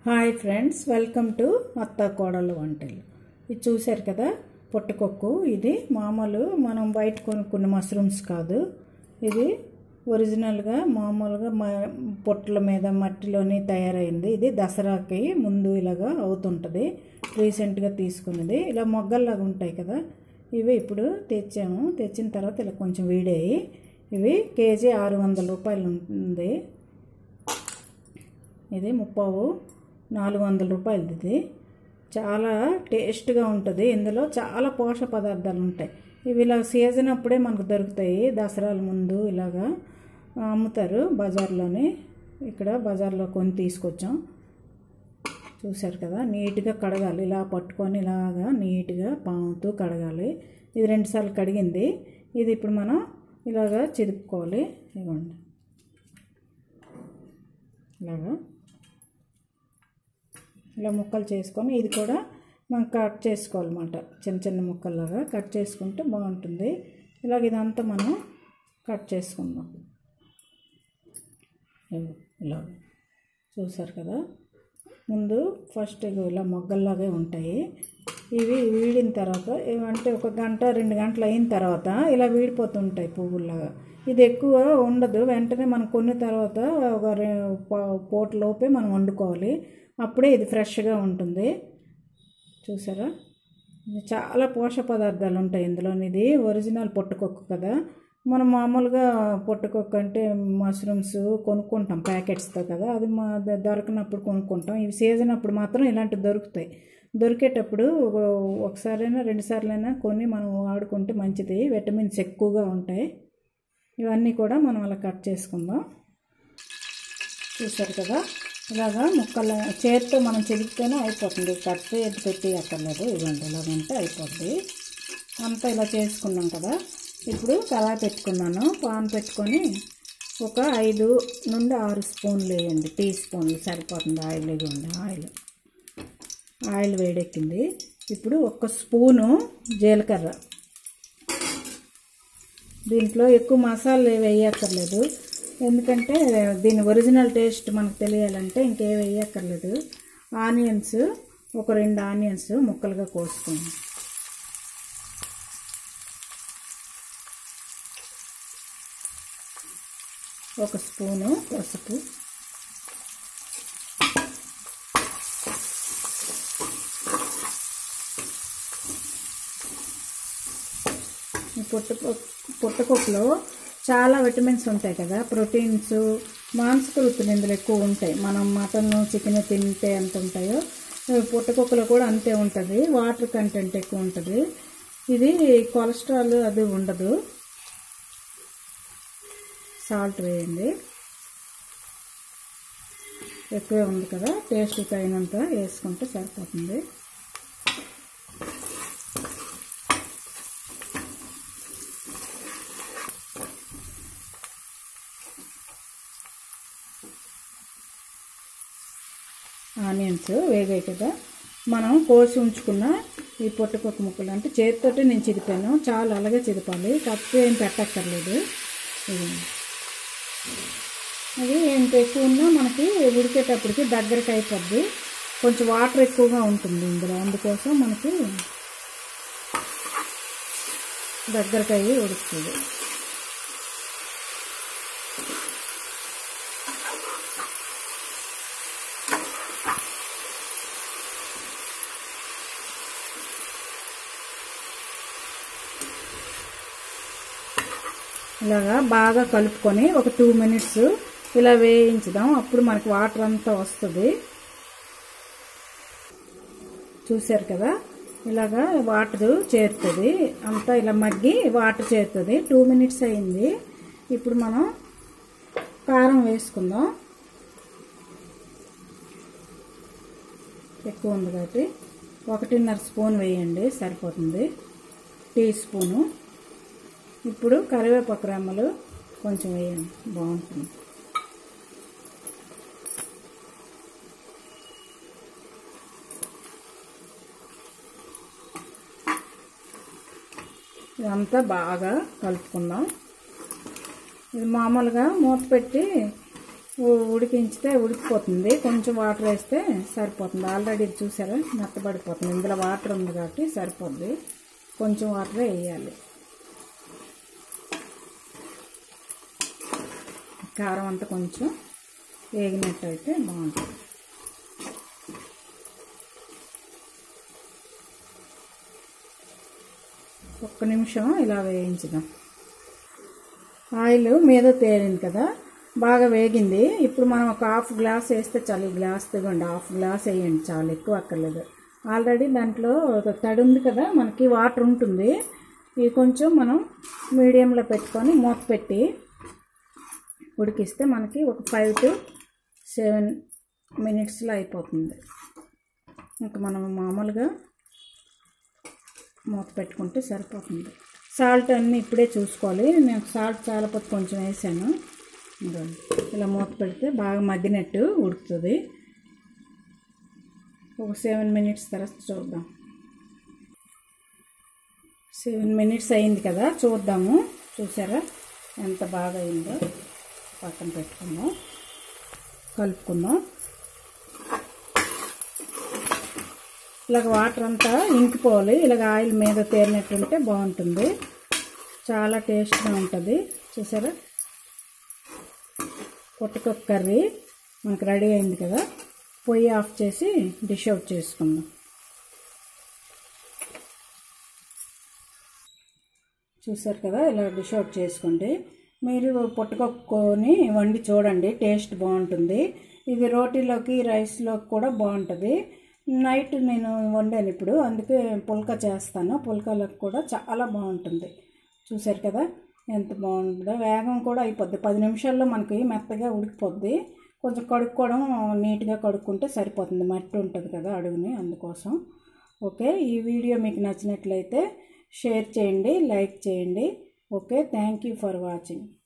Hi friends welcome to అత్త కోడలు వంటలు ఇది చూశారు కదా పుట్టకొక్కు ఇది మామూలు మనం బయట కొనుక్కున్న మష్రూమ్స్ కాదు ఇది ఒరిజినల్గా మామూలుగా మ పొట్ల మీద మట్టిలోని తయారైంది ఇది దసరాకి ముందు ఇలాగా అవుతుంటుంది రీసెంట్గా తీసుకున్నది ఇలా మొగ్గల్లాగా ఉంటాయి కదా ఇవి ఇప్పుడు తెచ్చాము తెచ్చిన తర్వాత ఇలా కొంచెం వీడాయి ఇవి కేజీ ఆరు వందల రూపాయలు ఉంటుంది ఇది ముప్పావు నాలుగు వందల రూపాయలది ఇది చాలా టేస్ట్గా ఉంటుంది ఇందులో చాలా పోషక పదార్థాలు ఉంటాయి ఇవి ఇలా సీజన్ అప్పుడే మనకు దొరుకుతాయి దసరాల ముందు ఇలాగా అమ్ముతారు బజార్లోని ఇక్కడ బజార్లో కొని తీసుకొచ్చాం చూశారు కదా నీట్గా కడగాలి ఇలా పట్టుకొని ఇలాగా నీట్గా పాముతూ కడగాలి ఇది రెండుసార్లు కడిగింది ఇది ఇప్పుడు మనం ఇలాగా చిదుపుకోవాలి ఇవ్వండి ఇలాగా ఇలా ముక్కలు చేసుకొని ఇది కూడా మనం కట్ చేసుకోవాలన్నమాట చిన్న చిన్న ముక్కల్లాగా కట్ చేసుకుంటే బాగుంటుంది ఇలాగ ఇదంతా మనం కట్ చేసుకుందాం ఇలా చూసారు కదా ముందు ఫస్ట్ ఇలా మొగ్గల్లాగే ఉంటాయి ఇవి వీడిన తర్వాత అంటే ఒక గంట రెండు గంటలు అయిన తర్వాత ఇలా వీడిపోతుంటాయి పువ్వుల్లాగా ఇది ఎక్కువ ఉండదు వెంటనే మనం కొన్ని తర్వాత ఒక పూట లోపే మనం వండుకోవాలి అప్పుడే ఇది ఫ్రెష్గా ఉంటుంది చూసారా చాలా పోషక పదార్థాలు ఉంటాయి ఇందులో ఇది ఒరిజినల్ పొట్టుకొక్కు కదా మనం మామూలుగా పొట్టుకొక్కు అంటే మష్రూమ్స్ కొనుక్కుంటాం ప్యాకెట్స్తో కదా అది మా దొరకనప్పుడు కొనుక్కుంటాం ఇవి సీజన్ అప్పుడు మాత్రం ఇలాంటివి దొరుకుతాయి దొరికేటప్పుడు ఒకసారైనా రెండుసార్లైనా కొని మనం వాడుకుంటే మంచిది విటమిన్స్ ఎక్కువగా ఉంటాయి ఇవన్నీ కూడా మనం అలా కట్ చేసుకుందాం చూసారు కదా ఇలాగా ముక్కల చేతితో మనం చెదికితేనే అయిపోతుంది కట్ ఎద్దు పెట్టి అక్కర్లేదు ఇవ్వండి ఇలాగంటే అయిపోద్ది అంతా ఇలా చేసుకున్నాం కదా ఇప్పుడు కళాయి పెట్టుకున్నాను పాన్ పెట్టుకొని ఒక ఐదు నుండి ఆరు స్పూన్లు వేయండి టీ స్పూన్లు సరిపోతుంది ఆయిల్ ఇవ్వండి ఆయిల్ ఆయిల్ వేడెక్కింది ఇప్పుడు ఒక స్పూను జీలకర్ర దీంట్లో ఎక్కువ మసాలాలు వేయక్కర్లేదు ఎందుకంటే దీని ఒరిజినల్ టేస్ట్ మనకు తెలియాలంటే ఇంకే వేయక్కర్లేదు ఆనియన్స్ ఒక రెండు ఆనియన్స్ ముక్కలుగా కోసుకోండి ఒక స్పూను పసుపు పుట్ట పుట్టకొక్కులో చాలా విటమిన్స్ ఉంటాయి కదా ప్రోటీన్స్ మాంసకృతులు ఇందులో ఎక్కువ ఉంటాయి మనం మటన్ చికెన్ తింటే ఎంత ఉంటాయో పుట్టకొక్కలో కూడా అంతే ఉంటుంది వాటర్ కంటెంట్ ఎక్కువ ఉంటుంది ఇది కొలెస్ట్రాల్ అది ఉండదు సాల్ట్ వేయండి ఎక్కువే ఉంది కదా టేస్ట్ తగినంత వేసుకుంటే సరిపోతుంది ఆనియన్స్ వేగాయి కదా మనం కోసి ఉంచుకున్న ఈ పొట్టుకొక్క ముక్కలు అంటే చేతితోటి నేను చిదిపాను చాలా అలాగే చిదిపాలి కప్పు ఏం పెట్టక్కర్లేదు అది ఎంత ఎక్కువ ఉన్నా మనకి ఉడికేటప్పటికి దగ్గరికి అయిపోద్ది కొంచెం వాటర్ ఎక్కువగా ఉంటుంది ఇందులో అందుకోసం మనకి దగ్గరికి అయ్యి ఉడుకుతుంది ఇలాగా బాగా కలుపుకొని ఒక టూ మినిట్స్ ఇలా వేయించుదాం అప్పుడు మనకి వాటర్ అంతా వస్తుంది చూశారు కదా ఇలాగా వాటర్ చేరుతుంది అంతా ఇలా మగ్గి వాటర్ చేరుతుంది టూ మినిట్స్ అయింది ఇప్పుడు మనం కారం వేసుకుందాం ఎక్కువ ఉంది కాబట్టి ఒకటిన్నర స్పూన్ వేయండి సరిపోతుంది టీ స్పూను ఇప్పుడు కరివేపాకు రెమ్మలు కొంచెం వేయండి బాగుంటుంది ఇదంతా బాగా కలుపుకుందాం ఇది మామూలుగా మూత పెట్టి ఉ- ఉడికించితే ఉడికిపోతుంది కొంచెం వాటర్ వేస్తే సరిపోతుంది ఆల్రెడీ ఇది చూసారా మెత్తబడిపోతుంది ఇందులో వాటర్ ఉంది కాబట్టి సరిపోద్ది కొంచెం వాటర్ వేయాలి కారం అంతా కొంచెం వేగినట్టు అయితే బాగుంటుంది ఒక్క నిమిషం ఇలా వేయించుదాం ఆయిల్ మీద తేలింది కదా బాగా వేగింది ఇప్పుడు మనం ఒక హాఫ్ గ్లాస్ వేస్తే చాలు ఈ గ్లాస్ తెగండి హాఫ్ గ్లాస్ వేయండి చాలు ఎక్కువ అక్కర్లేదు ఆల్రెడీ దాంట్లో ఒక తడి ఉంది కదా మనకి వాటర్ ఉంటుంది ఇది కొంచెం మనం మీడియంలో పెట్టుకొని మూత పెట్టి ఉడికిస్తే మనకి ఒక ఫైవ్ టు సెవెన్ మినిట్స్లో అయిపోతుంది ఇంకా మనం మామూలుగా మూత పెట్టుకుంటే సరిపోతుంది సాల్ట్ అన్నీ ఇప్పుడే చూసుకోవాలి నేను సాల్ట్ చాలా పొత్తు కొంచెం వేసాను ఇదిగోండి. ఇలా మూత పెడితే బాగా మగ్గినట్టు ఉడుకుతుంది ఒక సెవెన్ మినిట్స్ తర్వాత చూద్దాం సెవెన్ మినిట్స్ అయింది కదా చూద్దాము చూసారా ఎంత బాగా అయిందో పక్కన పెట్టుకుందాం కలుపుకుందాం ఇలాగ వాటర్ అంతా ఇంకిపోవాలి ఇలాగ ఆయిల్ మీద తేరినట్టుంటే బాగుంటుంది చాలా టేస్ట్గా ఉంటుంది చూసారా పొట్టుకొక్క కర్రీ మనకు రెడీ అయింది కదా పొయ్యి ఆఫ్ చేసి డిష్ అవుట్ చేసుకుందాం చూసారు కదా ఇలా డిష్ అవుట్ చేసుకోండి మీరు పుట్టకొక్కుని వండి చూడండి టేస్ట్ బాగుంటుంది ఇది రోటీలోకి రైస్లోకి కూడా బాగుంటుంది నైట్ నేను వండాను ఇప్పుడు అందుకే పుల్కా చేస్తాను పుల్కాలకు కూడా చాలా బాగుంటుంది చూసారు కదా ఎంత బాగుంటుందో వేగం కూడా అయిపోద్ది పది నిమిషాల్లో మనకి మెత్తగా ఉడికిపోద్ది కొంచెం కడుక్కోవడం నీట్గా కడుక్కుంటే సరిపోతుంది మట్టి ఉంటుంది కదా అడుగుని అందుకోసం ఓకే ఈ వీడియో మీకు నచ్చినట్లయితే షేర్ చేయండి లైక్ చేయండి okay thank you for watching